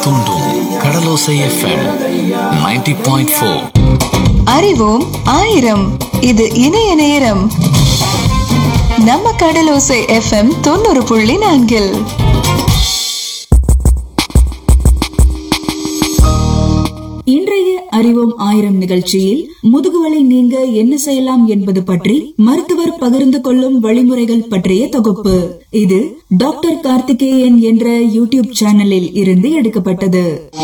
தூண்டும் கடலோசை FM 90.4 point four அறிவோம் ஆயிரம் இது இணைய நேரம் நம்ம கடலோசை எஃப்எம் தொண்ணூறு புள்ளி நான்கில் இன்றைய அறிவோம் ஆயிரம் நிகழ்ச்சியில் முதுகுவலை நீங்க என்ன செய்யலாம் என்பது பற்றி மருத்துவர் பகிர்ந்து கொள்ளும் வழிமுறைகள் பற்றிய தொகுப்பு இது டாக்டர் கார்த்திகேயன் என்ற யூடியூப் சேனலில் இருந்து எடுக்கப்பட்டது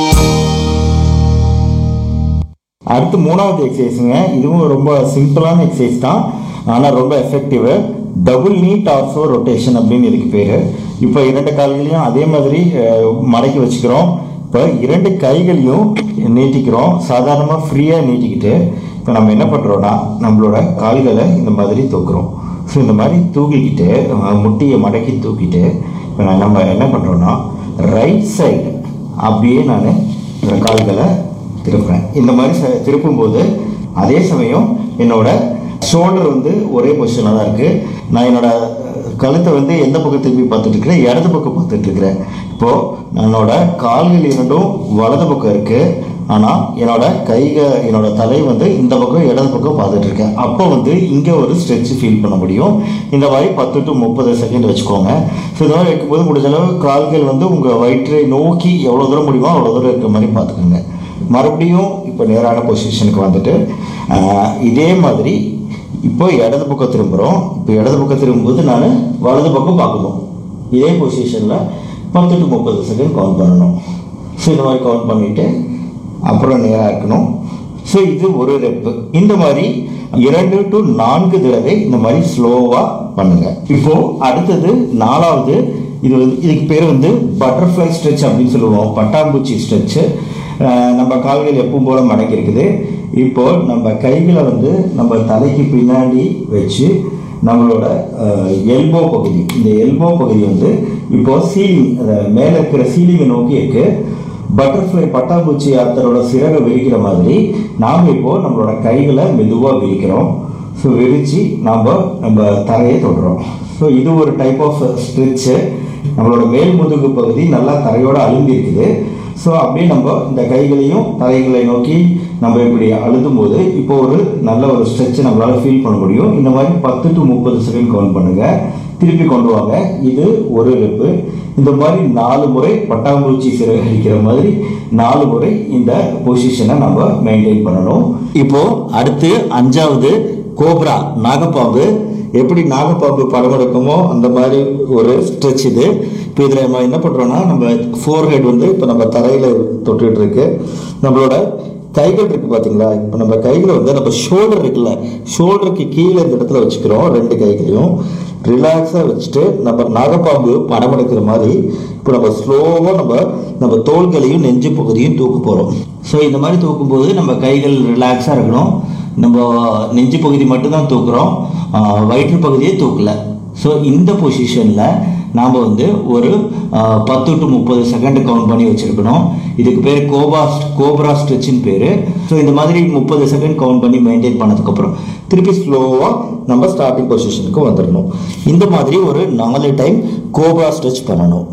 அடுத்து மூணாவது எக்ஸசைஸுங்க இதுவும் ரொம்ப சிம்பிளான எக்ஸசைஸ் தான் ஆனால் ரொம்ப எஃபெக்டிவ் டபுள் நீட் ஆர்சோ ரொட்டேஷன் அப்படின்னு இதுக்கு பேர் இப்போ இரண்டு கால்களையும் அதே மாதிரி அஹ், மடக்கி வச்சுக்கிறோம் இப்போ இரண்டு கைகளையும் நீட்டிக்கிறோம் சாதாரணமாக ஃப்ரீயாக நீட்டிக்கிட்டு இப்போ நம்ம என்ன பண்ணுறோன்னா நம்மளோட கால்களை இந்த மாதிரி தூக்குறோம் ஸோ இந்த மாதிரி தூக்கிக்கிட்டு அஹ், முட்டியை மடக்கி தூக்கிட்டு இப்போ நான் நம்ம என்ன பண்ணுறோன்னா ரைட் சைடு அப்படியே நான் இந்த கால்களை திருப்புறேன் இந்த மாதிரி ச- திருப்பும்போது அதே சமயம் என்னோட ஷோல்டர் வந்து ஒரே பொசிஷனில் தான் இருக்குது நான் என்னோட அஹ், கழுத்தை வந்து எந்த பக்கம் திரும்பி பார்த்துட்டு இருக்கிறேன் இடது பக்கம் பார்த்துட்டு இருக்கிறேன் இப்போது என்னோட கால்கள் இரண்டும் வலது பக்கம் இருக்குது ஆனால் என்னோட கைக என்னோட தலை வந்து இந்த பக்கம் இடது பக்கம் பார்த்துட்டு இருக்கேன் அப்போ வந்து இங்கே ஒரு ஸ்ட்ரெச் ஃபீல் பண்ண முடியும் இந்த மாதிரி பத்து டு முப்பது செகண்ட் வச்சுக்கோங்க ஸோ இந்த மாதிரி வைக்கும்போது முடிஞ்ச அளவு கால்கள் வந்து உங்கள் வயிற்றை நோக்கி எவ்வளோ தூரம் முடியுமோ அவ்வளோ தூரம் இருக்கிற மாதிரி பார்த்துக்கோங்க மறுபடியும் இப்போ நேரான பொசிஷனுக்கு வந்துட்டு ஆஹ், இதே மாதிரி இப்போ இடது பக்கம் திரும்புகிறோம் இப்போ இடது பக்கம் திரும்பும்போது நான் வலது பக்கம் பார்க்கணும் இதே பொசிஷனில் பத்து டு முப்பது செகண்ட் கவுண்ட் பண்ணணும் ஸோ இந்த மாதிரி கவுண்ட் பண்ணிவிட்டு அப்புறம் நேராக இருக்கணும் ஸோ இது ஒரு ரெப்பு இந்த மாதிரி இரண்டு டு நான்கு தடவை இந்த மாதிரி ஸ்லோவாக பண்ணுங்க இப்போ அடுத்தது நாலாவது இது வந்து இதுக்கு பேர் வந்து பட்டர்ஃப்ளை ஸ்ட்ரெச் அப்படின்னு சொல்லுவோம் பட்டாம்பூச்சி ஸ்ட்ரெச்சு நம்ம கால்கள் எப்பவும் போல மடக்கி இருக்குது இப்போ நம்ம கைகளை வந்து நம்ம தலைக்கு பின்னாடி வச்சு நம்மளோட எல்போ பகுதி இந்த எல்போ பகுதி வந்து இப்போ சீலிங் மேலே இருக்கிற சீலிங்கை நோக்கி இருக்கு பட்டர்ஃப்ளை பட்டாம்பூச்சி ஆத்தரோட சிறகை விரிக்கிற மாதிரி நாம் இப்போ நம்மளோட கைகளை மெதுவாக விரிக்கிறோம் ஸோ விரித்து நாம் நம்ம தரையை தொடுறோம் ஸோ இது ஒரு டைப் ஆஃப் ஸ்ட்ரெச்சு நம்மளோட மேல் முதுகு பகுதி நல்லா தரையோட அழுந்தி இருக்குது ஸோ அப்படியே நம்ம இந்த கைகளையும் தலைகளை நோக்கி நம்ம இப்படி அழுத்தும் போது இப்போ ஒரு நல்ல ஒரு ஸ்ட்ரெச்சை நம்மளால ஃபீல் பண்ண முடியும் இந்த மாதிரி பத்து டு முப்பது செகண்ட் கவுண்ட் பண்ணுங்க திருப்பி கொண்டு வாங்க இது ஒரு ரெப்பு இந்த மாதிரி நாலு முறை பட்டாம்பூச்சி சிறகடிக்கிற மாதிரி நாலு முறை இந்த பொசிஷனை நம்ம மெயின்டைன் பண்ணணும் இப்போ அடுத்து அஞ்சாவது கோப்ரா நாகப்பாம்பு எப்படி நாகப்பாம்பு படம் எடுக்குமோ அந்த மாதிரி ஒரு ஸ்ட்ரெச் இது இப்போ இதில் நம்ம என்ன பண்ணுறோம்னா நம்ம ஃபோர் ஹெட் வந்து இப்போ நம்ம தரையில் தொட்டுட்டு இருக்கு நம்மளோட கைகள் இருக்கு பார்த்தீங்களா இப்போ நம்ம கைகளை வந்து நம்ம ஷோல்டர் இருக்குல்ல ஷோல்டருக்கு கீழே இந்த இடத்துல வச்சுக்கிறோம் ரெண்டு கைகளையும் ரிலாக்ஸாக வச்சுட்டு நம்ம நாகப்பாம்பு படம் எடுக்கிற மாதிரி இப்போ நம்ம ஸ்லோவாக நம்ம நம்ம தோள்களையும் நெஞ்சு பகுதியும் தூக்க போகிறோம் ஸோ இந்த மாதிரி தூக்கும்போது நம்ம கைகள் ரிலாக்ஸாக இருக்கணும் நம்ம நெஞ்சு பகுதி மட்டும்தான் தூக்குறோம் ஆஹ் வயிற்று பகுதியே தூக்கல ஸோ இந்த பொசிஷனில் நாம் வந்து ஒரு ஆஹ், பத்து டு முப்பது செகண்ட் கவுண்ட் பண்ணி வச்சுருக்கணும் இதுக்கு பேர் கோபா கோப்ரா ஸ்ட்ரெச்சின் பேர் ஸோ இந்த மாதிரி முப்பது செகண்ட் கவுண்ட் பண்ணி மெயின்டைன் பண்ணதுக்கப்புறம் திருப்பி ஸ்லோவாக நம்ம ஸ்டார்டிங் பொசிஷனுக்கு வந்துடணும் இந்த மாதிரி ஒரு நாலு டைம் கோப்ரா ஸ்ட்ரெச் பண்ணணும்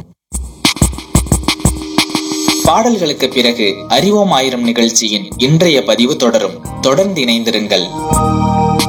பாடல்களுக்கு பிறகு அறிவோம் ஆயிரம் நிகழ்ச்சியின் இன்றைய பதிவு தொடரும் தொடர்ந்து இணைந்திருங்கள்